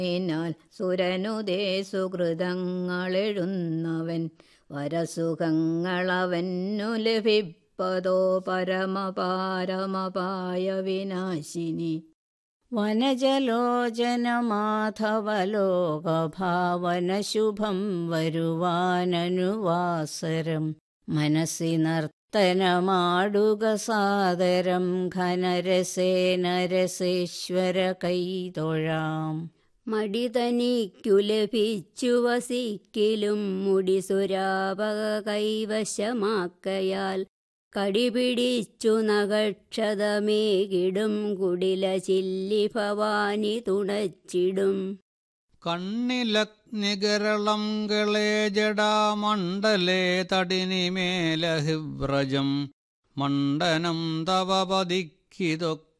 നാൽ സുരനുദേ സുഹൃതങ്ങളെഴുന്നവൻ വരസുഖങ്ങളവന്നു ലഭിപ്പതോ പരമപാരമപായ വിനാശിനി വനജലോചനമാധവലോകഭാവനശുഭം വരുവാനനുവാസരം മനസ്സി നർത്തനമാടുക സാദരം ഘനരസേനരസേശ്വര കൈതൊഴാം മടിതനിക്കു ലഭിച്ചു വസിക്കിലും മുടിസുരാപക കൈവശമാക്കയാൽ കടിപിടിച്ചു നഗക്ഷതമേകിടും കുടില ചില്ലി ഭവാനി തുണച്ചിടും കണ്ണിലഗ്നികരളം ഗളേ ജടാമണ്ഡലേ തടിനിമേലഹിവ്രജം മണ്ഡനം തവ പതിക്കിതൊക്കെ